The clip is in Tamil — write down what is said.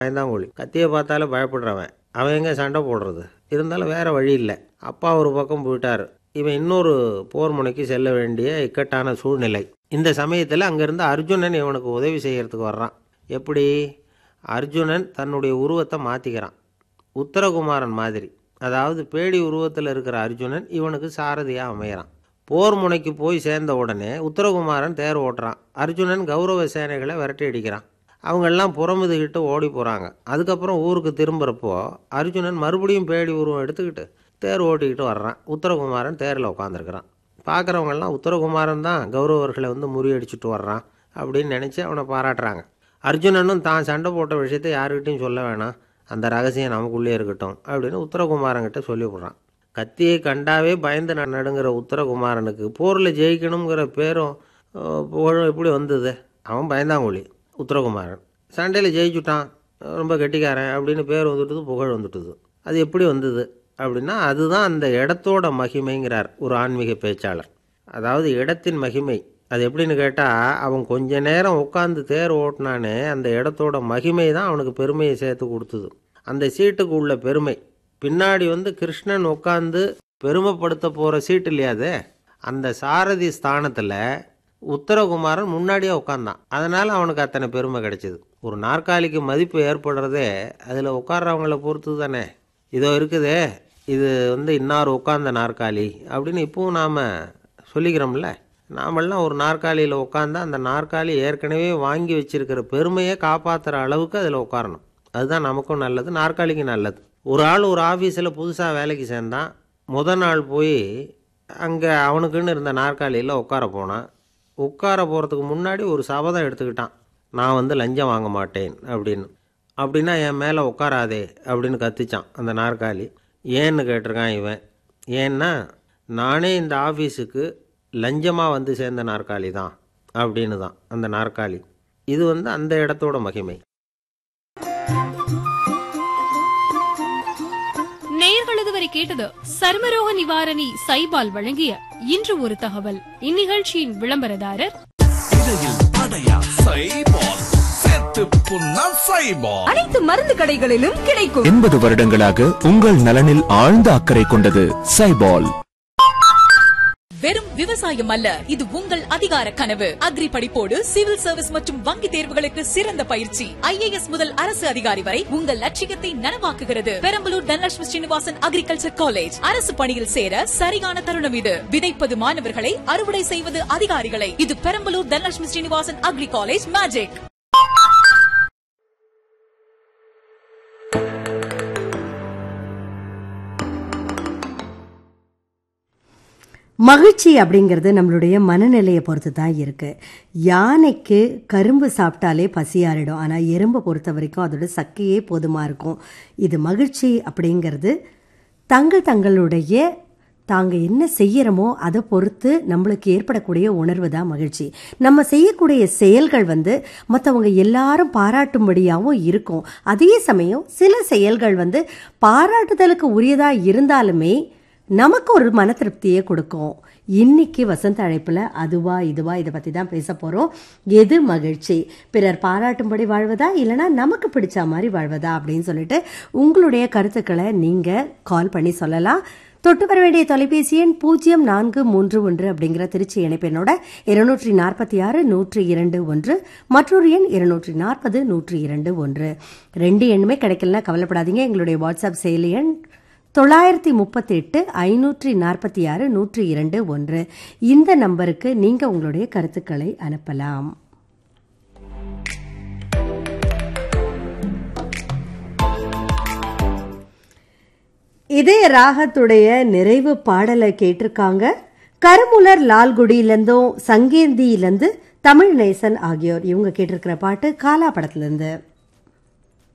பயந்தாங்கோழி கத்தியை பார்த்தாலே பயப்படுறவன் அவன் எங்கே சண்டை போடுறது இருந்தாலும் வேற வழி இல்லை அப்பா ஒரு பக்கம் போயிட்டார் இவன் இன்னொரு போர் முனைக்கு செல்ல வேண்டிய இக்கட்டான சூழ்நிலை இந்த சமயத்தில் அங்கேருந்து அர்ஜுனன் இவனுக்கு உதவி செய்யறதுக்கு வர்றான் எப்படி அர்ஜுனன் தன்னுடைய உருவத்தை மாற்றிக்கிறான் உத்தரகுமாரன் மாதிரி அதாவது பேடி உருவத்தில் இருக்கிற அர்ஜுனன் இவனுக்கு சாரதியாக அமையறான் போர் முனைக்கு போய் சேர்ந்த உடனே உத்தரகுமாரன் தேர் ஓட்டுறான் அர்ஜுனன் கௌரவ சேனைகளை விரட்டி அடிக்கிறான் அவங்கெல்லாம் புறமுதுகிட்டு ஓடி போகிறாங்க அதுக்கப்புறம் ஊருக்கு திரும்புகிறப்போ அர்ஜுனன் மறுபடியும் பேடி உருவம் எடுத்துக்கிட்டு தேர் ஓட்டிக்கிட்டு வர்றான் உத்தரகுமாரன் தேரில் உட்காந்துருக்கிறான் பார்க்குறவங்கெல்லாம் உத்தரகுமாரன் தான் கௌரவர்களை வந்து முறியடிச்சிட்டு வர்றான் அப்படின்னு நினச்சி அவனை பாராட்டுறாங்க அர்ஜுனனும் தான் சண்டை போட்ட விஷயத்தை யாருக்கிட்டையும் சொல்ல வேணாம் அந்த ரகசியம் நமக்குள்ளே இருக்கட்டும் அப்படின்னு உத்தரகுமாரன்கிட்ட சொல்லிவிடுறான் கத்தியை கண்டாவே பயந்து ந- நடுங்கிற உத்தரகுமாரனுக்கு போரில் ஜெயிக்கணுங்கிற பேரும் அஹ், புகழும் எப்படி வந்தது அவன் பயந்தாங்கொழி உத்தரகுமாரன் சண்டையில் ஜெயிச்சுட்டான் ரொம்ப கெட்டிக்காரன் அப்படின்னு பேர் வந்துட்டுது புகழ் வந்துட்டுது அது எப்படி வந்தது அப்படின்னா அதுதான் அந்த இடத்தோட மகிமைங்கிறார் ஒரு ஆன்மீக பேச்சாளர் அதாவது இடத்தின் மகிமை அது எப்படின்னு கேட்டால் அவன் கொஞ்ச நேரம் உட்காந்து தேர் ஓட்டினானே அந்த இடத்தோட மகிமை தான் அவனுக்கு பெருமையை சேர்த்து கொடுத்தது அந்த சீட்டுக்கு உள்ள பெருமை பின்னாடி வந்து கிருஷ்ணன் உட்காந்து பெருமைப்படுத்த போகிற சீட்டு இல்லையாதே அந்த சாரதி ஸ்தானத்தில் உத்தரகுமாரன் முன்னாடியே உட்காந்தான் அதனால் அவனுக்கு அத்தனை பெருமை கிடைச்சிது ஒரு நாற்காலிக்கு மதிப்பு ஏற்படுறதே அதில் உட்கார்றவங்கள பொறுத்து தானே இதோ இருக்குதே இது வந்து இன்னார் உட்கார்ந்த நாற்காலி அப்படின்னு இப்பவும் நாம் சொல்லிக்கிறோம்ல நாமெல்லாம் ஒரு நாற்காலியில் உட்காந்தா அந்த நாற்காலி ஏற்கனவே வாங்கி வச்சிருக்கிற பெருமையை காப்பாற்றுற அளவுக்கு அதில் உட்காரணும் அதுதான் நமக்கும் நல்லது நாற்காலிக்கு நல்லது ஒரு ஆள் ஒரு ஆஃபீஸில் புதுசாக வேலைக்கு சேர்ந்தான் முத நாள் போய் அங்கே அவனுக்குன்னு இருந்த நாற்காலியில் உட்கார போனான் உட்கார போகிறதுக்கு முன்னாடி ஒரு சபதம் எடுத்துக்கிட்டான் நான் வந்து லஞ்சம் வாங்க மாட்டேன் அப்படின்னு அப்படின்னா என் மேலே உட்காராதே அப்படின்னு கத்திச்சான் அந்த நாற்காலி ஏன்னு கேட்டிருக்கான் இவன் ஏன்னா நானே இந்த ஆஃபீஸுக்கு லஞ்சமாக வந்து சேர்ந்த நாற்காலி தான் அப்படின்னு தான் அந்த நாற்காலி இது வந்து அந்த இடத்தோட மகிமை நேயர்கள் இதுவரை கேட்டது சர்மரோக நிவாரணி சைபால் வழங்கிய இன்று ஒரு தகவல் இந்நிகழ்ச்சியின் விளம்பரதாரர் இடையில் அடையா சைபால் சேர்த்து புண்ணா சைபால் அனைத்து மருந்து கடைகளிலும் கிடைக்கும் எண்பது வருடங்களாக உங்கள் நலனில் ஆழ்ந்த அக்கறை கொண்டது சைபால் வெறும் விவசாயம் அல்ல இது உங்கள் அதிகார கனவு அக்ரி படிப்போடு சிவில் சர்வீஸ் மற்றும் வங்கி தேர்வுகளுக்கு சிறந்த பயிற்சி ஐஏஎஸ் முதல் அரசு அதிகாரி வரை உங்கள் லட்சியத்தை நனவாக்குகிறது பெரம்பலூர் தனலட்சுமி ஸ்ரீனிவாசன் அக்ரிகல்ச்சர் காலேஜ் அரசு பணியில் சேர சரியான தருணம் இது விதைப்பது மாணவர்களை அறுவடை செய்வது அதிகாரிகளை இது Perambalur Dhanalakshmi Srinivasan agri college magic மகிழ்ச்சி அப்படிங்கிறது நம்மளுடைய மனநிலையை பொறுத்து தான் இருக்குது யானைக்கு கரும்பு சாப்பிட்டாலே பசியாறிடும் ஆனால் எறும்பை பொறுத்த வரைக்கும் அதோட சக்கையே போதுமாக இருக்கும் இது மகிழ்ச்சி அப்படிங்கிறது தங்கள் தங்களுடைய தாங்க என்ன செய்யறோமோ அதை பொறுத்து நம்மளுக்கு ஏற்படக்கூடிய உணர்வு தான் மகிழ்ச்சி நம்ம செய்யக்கூடிய செயல்கள் வந்து மற்றவங்க எல்லாரும் பாராட்டும்படியாகவும் இருக்கும் அதே சமயம் சில செயல்கள் வந்து பாராட்டுதலுக்கு உரியதாக இருந்தாலுமே நமக்கு ஒரு மன திருப்தியை கொடுக்கும் இன்னைக்கு வசந்த அழைப்பில் அதுவா இதுவா இதை பற்றி தான் பேச போகிறோம் எது மகிழ்ச்சி பிறர் பாராட்டும்படி வாழ்வதா இல்லைனா நமக்கு பிடிச்ச மாதிரி வாழ்வதா அப்படின்னு சொல்லிட்டு உங்களுடைய கருத்துக்களை நீங்கள் கால் பண்ணி சொல்லலாம் தொட்டு வர வேண்டிய தொலைபேசி எண் பூஜ்ஜியம் நான்கு மூன்று ஒன்று அப்படிங்கிற திருச்சி இணைப்பெண்ணோட இருநூற்றி நாற்பத்தி ஆறு நூற்றி இரண்டு ஒன்று மற்றொரு எண் இருநூற்றி நாற்பது நூற்றி இரண்டு ஒன்று ரெண்டு எண்ணுமே கிடைக்கலனா கவலைப்படாதீங்க எங்களுடைய வாட்ஸ்அப் செயலி எண் தொள்ளாயிரத்தி முப்பத்தி எட்டு ஐநூற்றி நாற்பத்தி ஆறு நூற்றி இரண்டு ஒன்று இந்த நம்பருக்கு நீங்கள் உங்களுடைய கருத்துக்களை அனுப்பலாம் இதே ராகத்துடைய நிறைவு பாடலை கேட்டிருக்காங்க கருமுலர் லால்குடியிலேருந்தும் சங்கேந்தியிலேருந்து தமிழ் நேசன் ஆகியோர் இவங்க கேட்டிருக்கிற பாட்டு காலா படத்துலேருந்து